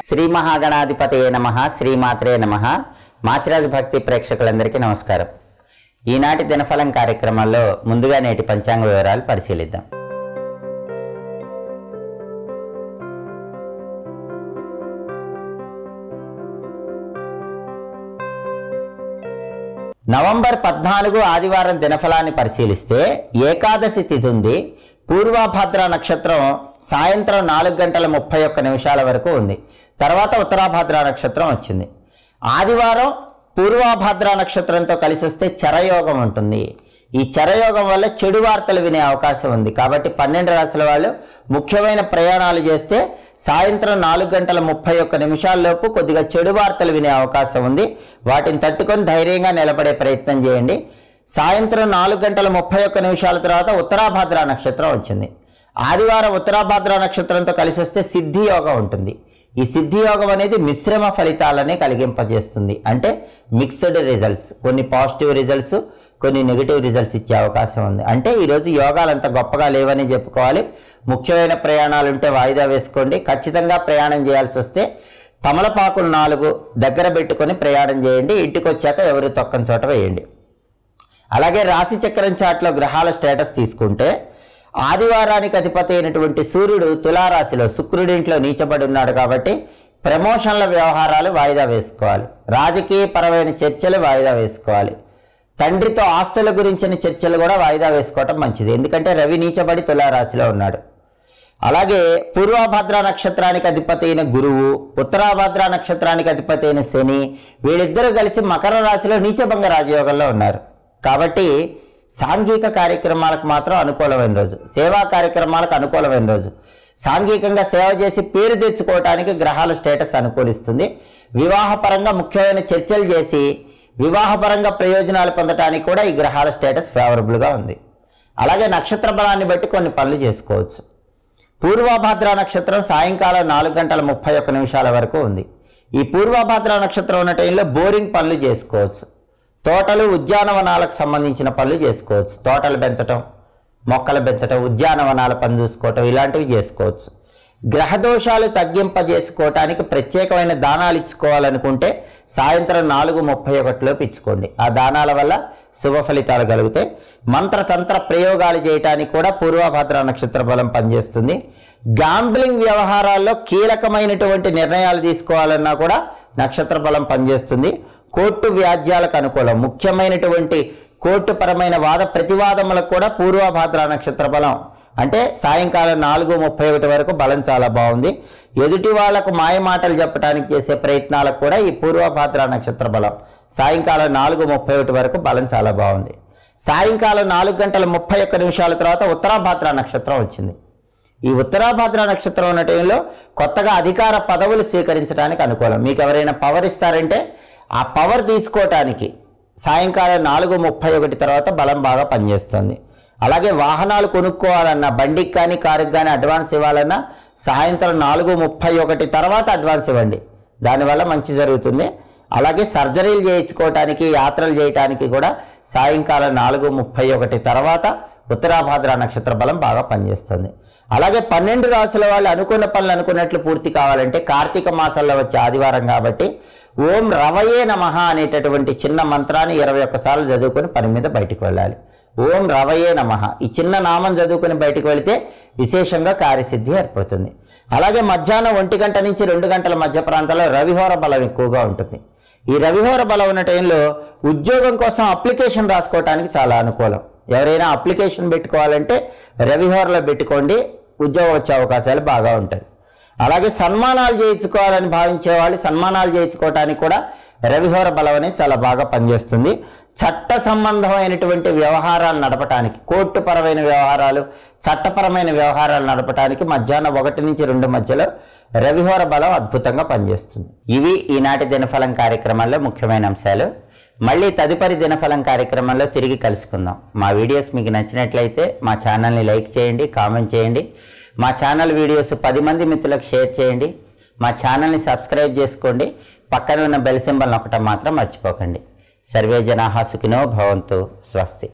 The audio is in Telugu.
శ్రీ మహాగణాధిపతయే నమ శ్రీమాత్రే నమ మాచిరాజు భక్తి ప్రేక్షకులందరికీ నమస్కారం ఈనాటి దినఫలం కార్యక్రమంలో ముందుగా నేటి పంచాంగ వివరాలు పరిశీలిద్దాం నవంబర్ పద్నాలుగు ఆదివారం దినఫలాన్ని పరిశీలిస్తే ఏకాదశి తిథి ఉంది పూర్వభద్ర నక్షత్రం సాయంత్రం నాలుగు గంటల ముప్పై ఒక్క నిమిషాల వరకు ఉంది తర్వాత ఉత్తరాభద్ర నక్షత్రం వచ్చింది ఆదివారం పూర్వభద్ర నక్షత్రంతో కలిసి వస్తే చరయోగం ఉంటుంది ఈ చరయోగం వల్ల చెడు వార్తలు వినే అవకాశం ఉంది కాబట్టి పన్నెండు రాసుల వాళ్ళు ముఖ్యమైన ప్రయాణాలు చేస్తే సాయంత్రం నాలుగు గంటల ముప్పై ఒక్క నిమిషాల్లోపు కొద్దిగా చెడు వార్తలు వినే అవకాశం ఉంది వాటిని తట్టుకొని ధైర్యంగా నిలబడే ప్రయత్నం చేయండి సాయంత్రం నాలుగు గంటల ముప్పై ఒక్క నిమిషాల తర్వాత ఉత్తరాభద్ర నక్షత్రం వచ్చింది ఆదివారం ఉత్తరాభద్ర నక్షత్రంతో కలిసి వస్తే సిద్ధి యోగం ఉంటుంది ఈ సిద్ధి యోగం అనేది మిశ్రమ ఫలితాలనే కలిగింపజేస్తుంది అంటే మిక్స్డ్ రిజల్ట్స్ కొన్ని పాజిటివ్ రిజల్ట్స్ కొన్ని నెగిటివ్ రిజల్ట్స్ ఇచ్చే అవకాశం ఉంది అంటే ఈరోజు యోగాలు అంత గొప్పగా లేవని చెప్పుకోవాలి ముఖ్యమైన ప్రయాణాలు ఉంటే వాయిదా వేసుకోండి ఖచ్చితంగా ప్రయాణం చేయాల్సి వస్తే తమలపాకులు నాలుగు దగ్గర పెట్టుకొని ప్రయాణం చేయండి ఇంటికి వచ్చాక ఎవరు తొక్కని చోట వేయండి అలాగే రాశి చక్రం చాట్లో గ్రహాల స్టేటస్ తీసుకుంటే ఆదివారానికి అధిపతి అయినటువంటి సూర్యుడు తులారాశిలో శుక్రుడింట్లో నీచబడి ఉన్నాడు కాబట్టి ప్రమోషన్ల వ్యవహారాలు వాయిదా వేసుకోవాలి రాజకీయపరమైన చర్చలు వాయిదా వేసుకోవాలి తండ్రితో ఆస్తుల గురించిన చర్చలు కూడా వాయిదా వేసుకోవటం మంచిది ఎందుకంటే రవి నీచబడి తులారాశిలో ఉన్నాడు అలాగే పూర్వభద్ర నక్షత్రానికి అధిపతి అయిన గురువు ఉత్తరాభద్ర నక్షత్రానికి అధిపతి అయిన శని వీళ్ళిద్దరూ కలిసి మకర రాశిలో నీచభంగ రాజయోగంలో ఉన్నారు కాబట్టి సాంఘిక కార్యక్రమాలకు మాత్రం అనుకూలమైన రోజు సేవా కార్యక్రమాలకు అనుకూలమైన రోజు సాంఘికంగా సేవ చేసి పేరు తెచ్చుకోవటానికి గ్రహాల స్టేటస్ అనుకూలిస్తుంది వివాహపరంగా ముఖ్యమైన చర్చలు చేసి వివాహపరంగా ప్రయోజనాలు పొందటానికి కూడా ఈ గ్రహాల స్టేటస్ ఫేవరబుల్గా ఉంది అలాగే నక్షత్ర బలాన్ని బట్టి కొన్ని పనులు చేసుకోవచ్చు పూర్వభద్ర నక్షత్రం సాయంకాలం నాలుగు గంటల ముప్పై ఒక్క నిమిషాల వరకు ఉంది ఈ పూర్వభద్ర నక్షత్రం ఉన్న టైంలో బోరింగ్ పనులు చేసుకోవచ్చు తోటలు ఉద్యానవనాలకు సంబంధించిన పనులు చేసుకోవచ్చు తోటలు పెంచటం మొక్కలు పెంచటం ఉద్యానవనాల పని చూసుకోవటం ఇలాంటివి చేసుకోవచ్చు గ్రహదోషాలు తగ్గింపజేసుకోవటానికి ప్రత్యేకమైన దానాలు ఇచ్చుకోవాలనుకుంటే సాయంత్రం నాలుగు ముప్పై ఒకటిలోపు ఇచ్చుకోండి ఆ దానాల వల్ల శుభ ఫలితాలు కలుగుతాయి మంత్రతంత్ర ప్రయోగాలు చేయటానికి కూడా పూర్వభద్ర నక్షత్ర బలం పనిచేస్తుంది గాంబ్లింగ్ వ్యవహారాల్లో కీలకమైనటువంటి నిర్ణయాలు తీసుకోవాలన్నా కూడా నక్షత్ర బలం పనిచేస్తుంది కోర్టు వ్యాజ్యాలకు అనుకూలం ముఖ్యమైనటువంటి కోర్టుపరమైన వాద ప్రతివాదములకు కూడా పూర్వభాద్ర నక్షత్ర బలం అంటే సాయంకాలం నాలుగు ముప్పై ఒకటి వరకు బలం చాలా బాగుంది ఎదుటి వాళ్లకు మాయ మాటలు చెప్పడానికి చేసే ప్రయత్నాలకు కూడా ఈ పూర్వభాద్ర నక్షత్ర బలం సాయంకాలం నాలుగు ముప్పై ఒకటి వరకు బలం చాలా బాగుంది సాయంకాలం నాలుగు గంటల ముప్పై ఒక్క నిమిషాల తర్వాత ఉత్తరాభాద్ర నక్షత్రం వచ్చింది ఈ ఉత్తరాభాద్ర నక్షత్రం ఉన్న టైంలో కొత్తగా అధికార పదవులు స్వీకరించడానికి అనుకూలం మీకు ఎవరైనా పవర్ ఇస్తారంటే ఆ పవర్ తీసుకోవటానికి సాయంకాలం నాలుగు ముప్పై ఒకటి తర్వాత బలం బాగా పనిచేస్తుంది అలాగే వాహనాలు కొనుక్కోవాలన్నా బండికి కానీ కారుకి కానీ అడ్వాన్స్ ఇవ్వాలన్నా సాయంత్రం నాలుగు ముప్పై ఒకటి తర్వాత అడ్వాన్స్ ఇవ్వండి దానివల్ల మంచి జరుగుతుంది అలాగే సర్జరీలు చేయించుకోవటానికి యాత్రలు చేయటానికి కూడా సాయంకాలం నాలుగు ముప్పై ఒకటి తర్వాత ఉత్తరాభాద్ర నక్షత్ర బలం బాగా పనిచేస్తుంది అలాగే పన్నెండు రాసుల వాళ్ళు అనుకున్న పనులు అనుకున్నట్లు పూర్తి కావాలంటే కార్తీక మాసంలో వచ్చే ఆదివారం కాబట్టి ఓం రవయే నమః అనేటటువంటి చిన్న మంత్రాన్ని ఇరవై ఒక్కసార్లు చదువుకొని పని మీద బయటకు వెళ్ళాలి ఓం రవయే నమః ఈ చిన్న నామం చదువుకొని బయటకు వెళితే విశేషంగా కార్యసిద్ధి ఏర్పడుతుంది అలాగే మధ్యాహ్నం ఒంటి గంట నుంచి రెండు గంటల మధ్య ప్రాంతాల్లో రవిహోర బలం ఎక్కువగా ఉంటుంది ఈ రవిహోర బలం ఉన్న టైంలో ఉద్యోగం కోసం అప్లికేషన్ రాసుకోవడానికి చాలా అనుకూలం ఎవరైనా అప్లికేషన్ పెట్టుకోవాలంటే రవిహోరలో పెట్టుకోండి ఉద్యోగం వచ్చే అవకాశాలు బాగా ఉంటాయి అలాగే సన్మానాలు చేయించుకోవాలని భావించే వాళ్ళు సన్మానాలు చేయించుకోవడానికి కూడా రవిహోర బలం అనేది చాలా బాగా పనిచేస్తుంది చట్ట సంబంధమైనటువంటి వ్యవహారాలు నడపటానికి కోర్టుపరమైన వ్యవహారాలు చట్టపరమైన వ్యవహారాలు నడపటానికి మధ్యాహ్నం ఒకటి నుంచి రెండు మధ్యలో రవిహోర బలం అద్భుతంగా పనిచేస్తుంది ఇవి ఈనాటి దినఫలం కార్యక్రమంలో ముఖ్యమైన అంశాలు మళ్ళీ తదుపరి దినఫలం కార్యక్రమంలో తిరిగి కలుసుకుందాం మా వీడియోస్ మీకు నచ్చినట్లయితే మా ఛానల్ని లైక్ చేయండి కామెంట్ చేయండి మా ఛానల్ వీడియోస్ పది మంది మిత్రులకు షేర్ చేయండి మా ఛానల్ని సబ్స్క్రైబ్ చేసుకోండి పక్కన ఉన్న బెల్ సింబల్ నొక్కటం మాత్రం మర్చిపోకండి సర్వే జనాహా సుఖినో భవంతు స్వస్తి